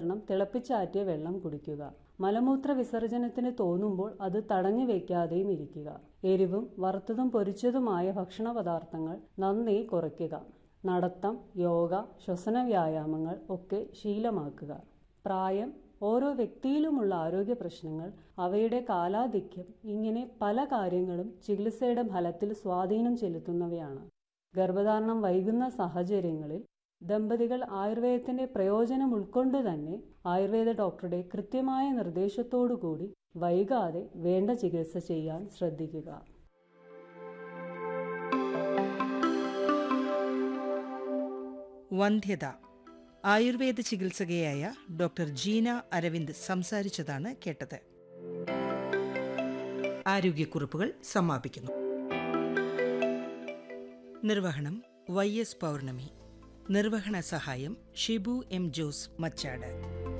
കാരണം തിളപ്പിച്ചാറ്റിയ വെള്ളം കുടിക്കുക മലമൂത്ര വിസർജനത്തിന് തോന്നുമ്പോൾ അത് തടഞ്ഞു വെക്കാതെയും ഇരിക്കുക എരിവും വറുത്തതും പൊരിച്ചതുമായ ഭക്ഷണ പദാർത്ഥങ്ങൾ നന്നേ കുറയ്ക്കുക നടത്തം യോഗ ശ്വസന വ്യായാമങ്ങൾ ഒക്കെ ശീലമാക്കുക പ്രായം ഓരോ വ്യക്തിയിലുമുള്ള ആരോഗ്യ പ്രശ്നങ്ങൾ അവയുടെ കാലാധിക്യം ഇങ്ങനെ പല കാര്യങ്ങളും ചികിത്സയുടെ ഫലത്തിൽ സ്വാധീനം ചെലുത്തുന്നവയാണ് ഗർഭധാരണം വൈകുന്ന സാഹചര്യങ്ങളിൽ ദമ്പതികൾ ആയുർവേദത്തിന്റെ പ്രയോജനം ഉൾക്കൊണ്ട് തന്നെ ആയുർവേദ ഡോക്ടറുടെ കൃത്യമായ നിർദ്ദേശത്തോടുകൂടി വൈകാതെ വേണ്ട ചികിത്സ ചെയ്യാൻ ശ്രദ്ധിക്കുക വന്ധ്യത ആയുർവേദ ചികിത്സകയായ ഡോക്ടർ ജീന അരവിന്ദ് സംസാരിച്ചതാണ് കേട്ടത് ആരോഗ്യക്കുറിപ്പുകൾ സമാപിക്കുന്നു നിർവഹണം വൈ എസ് പൗർണമി നിർവഹണ സഹായം Shibu M Jose Machad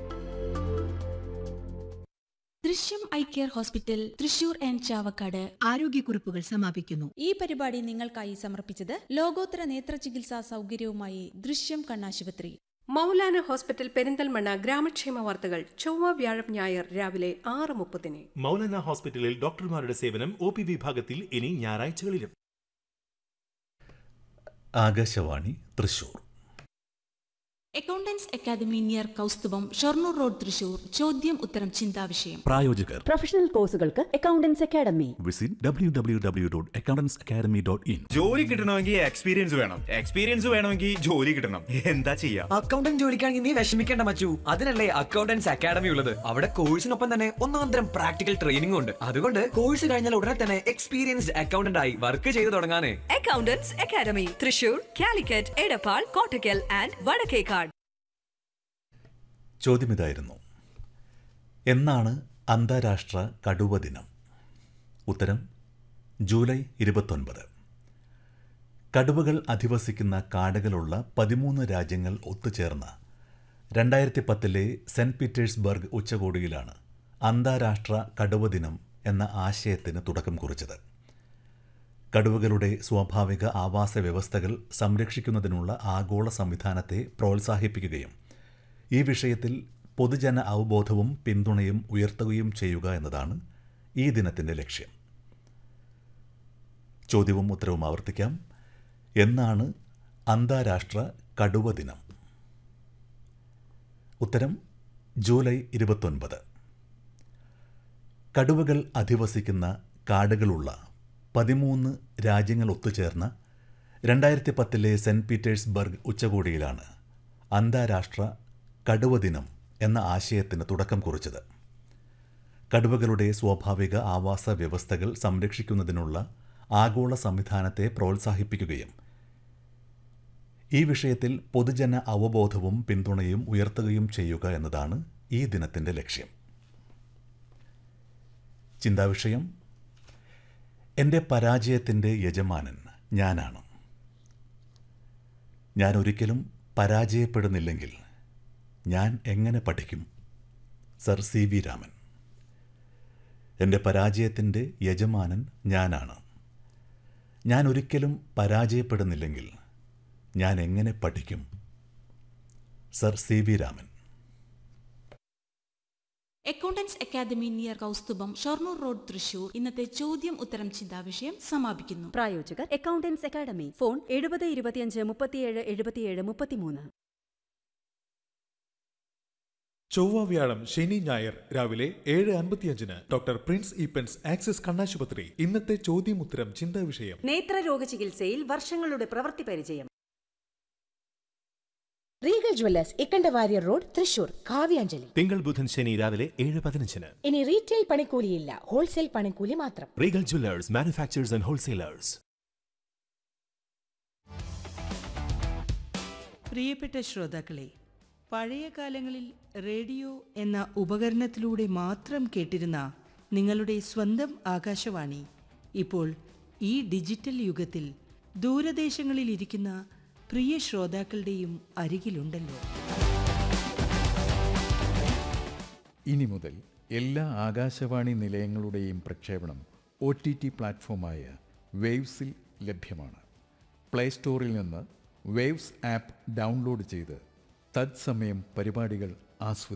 Drishyam eye care hospital Thrissur and Chavakkad ആരോഗ്യക്കുറിപ്പുകൾ സമാപിക്കുന്നു ഈ പരിപാടി നിങ്ങൾക്കായി സമർപ്പിച്ചത് ലോകോത്തര നേത്ര ചികിത്സാ സൗകര്യവുമായി ദൃശ്യം കണ്ണാശുപത്രി മൗലാന ഹോസ്പിറ്റൽ പെരിന്തൽമണ്ണ ഗ്രാമക്ഷേമ വാർത്തകൾ ചൊവ്വ വ്യാഴം ഞായർ രാവിലെ ആറ് മുപ്പതിന് മൗലാന ഹോസ്പിറ്റലിൽ ഡോക്ടർമാരുടെ സേവനം ഒ പി വിഭാഗത്തിൽ ഇനി ഞായറാഴ്ചകളിലും Akashvani Thrissur accountants academy near Kausthubham Shoranur road Thrissur ചോദ്യം ഉത്തരം ചിന്താവിഷയം പ്രായോജകർ പ്രൊഫഷണൽ കോഴ്സുകൾക്ക് accountants academy visit W W W dot accountants academy dot in ജോലി കിട്ടണമെങ്കിൽ എക്സ്പീരിയൻസ് വേണം എക്സ്പീരിയൻസ് വേണമെങ്കിൽ ജോലി കിട്ടണം എന്താ ചെയ്യാ അക്കൗണ്ടന്റ് ജോലിക്കാണെങ്കിൽ നീ വിഷമിക്കേണ്ട മച്ചു അതിനല്ലേ അക്കൗണ്ടൻസ് അക്കാദമി ഉള്ളത് അവിടെ കോഴ്സിനൊപ്പം തന്നെ ഒന്നാം തരം പ്രാക്ടിക്കൽ ട്രെയിനിംഗ് ഉണ്ട് അതുകൊണ്ട് കോഴ്സ് കഴിഞ്ഞാൽ ഉടനെ തന്നെ എക്സ്പീരിയൻസ്ഡ് അക്കൗണ്ടന്റ് ആയി വർക്ക് ചെയ്തു തുടങ്ങാനേ accountants academy Thrissur Calicut Edappal Kottakkal and Vadakkekad ചോദ്യമിതായിരുന്നു എന്നാണ് അന്താരാഷ്ട്ര കടുവ ദിനം ഉത്തരം ജൂലൈ ഇരുപത്തൊൻപത് കടുവകൾ അധിവസിക്കുന്ന കാടുകളുള്ള പതിമൂന്ന് രാജ്യങ്ങൾ ഒത്തുചേർന്ന് രണ്ടായിരത്തി പത്തിലെ സെന്റ് പീറ്റേഴ്സ്ബർഗ് ഉച്ചകോടിയിലാണ് അന്താരാഷ്ട്ര കടുവ ദിനം എന്ന ആശയത്തിന് തുടക്കം കുറിച്ചത് കടുവകളുടെ സ്വാഭാവിക ആവാസ വ്യവസ്ഥകൾ സംരക്ഷിക്കുന്നതിനുള്ള ആഗോള സംവിധാനത്തെ പ്രോത്സാഹിപ്പിക്കുകയും ഈ വിഷയത്തിൽ പൊതുജന അവബോധവും പിന്തുണയും ഉയർത്തുകയും ചെയ്യുക എന്നതാണ് ഈ ദിനത്തിൻ്റെ ലക്ഷ്യം ചോദ്യവും ഉത്തരവും ആവർത്തിക്കാം എന്നാണ് അന്താരാഷ്ട്ര കടുവ ദിനം ഉത്തരം ജൂലൈ ഇരുപത്തൊൻപത് കടുവകൾ അധിവസിക്കുന്ന കാടുകളുള്ള പതിമൂന്ന് രാജ്യങ്ങൾ ഒത്തുചേർന്ന രണ്ടായിരത്തി പത്തിലെ സെൻറ്റ് പീറ്റേഴ്സ്ബർഗ് ഉച്ചകോടിയിലാണ് അന്താരാഷ്ട്ര കടുവ ദിനം എന്ന ആശയത്തിന് തുടക്കം കുറിച്ചത് കടുവകളുടെ സ്വാഭാവിക ആവാസ വ്യവസ്ഥകൾ സംരക്ഷിക്കുന്നതിനുള്ള ആഗോള സംവിധാനത്തെ പ്രോത്സാഹിപ്പിക്കുകയും ഈ വിഷയത്തിൽ പൊതുജന അവബോധവും പിന്തുണയും ഉയർത്തുകയും ചെയ്യുക എന്നതാണ് ഈ ദിനത്തിൻ്റെ ലക്ഷ്യം ചിന്താവിഷയം എൻ്റെ പരാജയത്തിൻ്റെ യജമാനൻ ഞാനാണ് ഞാൻ ഒരിക്കലും പരാജയപ്പെടുന്നില്ലെങ്കിൽ ഞാൻ എങ്ങനെ പഠിക്കും സർ സി വി രാമൻ എൻ്റെ പരാജയത്തിൻ്റെ യജമാനൻ ഞാനാണ് ഞാൻ ഒരിക്കലും പരാജയപ്പെടുന്നില്ലെങ്കിൽ ഞാൻ എങ്ങനെ പഠിക്കും sir C V Raman accountants academy near Kausthubham Shoranur road Thrissur ഇന്നത്തെ ചോദ്യം ഉത്തരം ചിന്താവിഷയം സമാപിക്കുന്നു പ്രായോജകർ അക്കൗണ്ടൻസ് അക്കാദമി ഫോൺ എഴുപത് ഇരുപത്തിയഞ്ച് മുപ്പത്തിയേഴ് എഴുപത്തിയേഴ് മുപ്പത്തിമൂന്ന് ചൊവ്വ വ്യാഴം ശനി ഞായർ രാവിലെ ഏഴ് അൻപത്തിയഞ്ചിന് ഡോക്ടർ പ്രിൻസ് ഈപ്പൻസ് ആക്സിസ് കണ്ണാശുപത്രി ഇന്നത്തെ ചോദ്യമുത്തരം ചിന്താ വിഷയം നേത്രരോഗ ചികിത്സയിൽ വർഷങ്ങളുടെ പ്രവൃത്തി പരിചയം regal jewellers Ikkanda Warrier road Thrissur Kavyanjali തിങ്കൾ ബുധൻ ശനി രാവിലെ ഏഴ് പതിനഞ്ചിന് ഇനി റീറ്റെയിൽ പണിക്കൂലിയില്ല ഹോൾസെയിൽ പണിക്കൂലി മാത്രം regal jewellers manufactures and wholesalers പ്രിയപ്പെട്ട ശ്രോതാക്കളെ പഴയ കാലങ്ങളിൽ റേഡിയോ എന്ന ഉപകരണത്തിലൂടെ മാത്രം കേട്ടിരുന്ന നിങ്ങളുടെ സ്വന്തം ആകാശവാണി ഇപ്പോൾ ഈ ഡിജിറ്റൽ യുഗത്തിൽ ദൂരദേശങ്ങളിൽ ഇരിക്കുന്ന പ്രിയ ശ്രോതാക്കളുടെയും അരികിലുണ്ടല്ലോ ഇനി മുതൽ എല്ലാ ആകാശവാണി നിലയങ്ങളുടെയും പ്രക്ഷേപണം ഒ ടി ടി പ്ലാറ്റ്ഫോമായ വേവ്സിൽ ലഭ്യമാണ് പ്ലേ സ്റ്റോറിൽ നിന്ന് വേവ്സ് ആപ്പ് ഡൗൺലോഡ് ചെയ്ത് തത്സമയം പരിപാടികൾ ആസ്വദിക്കും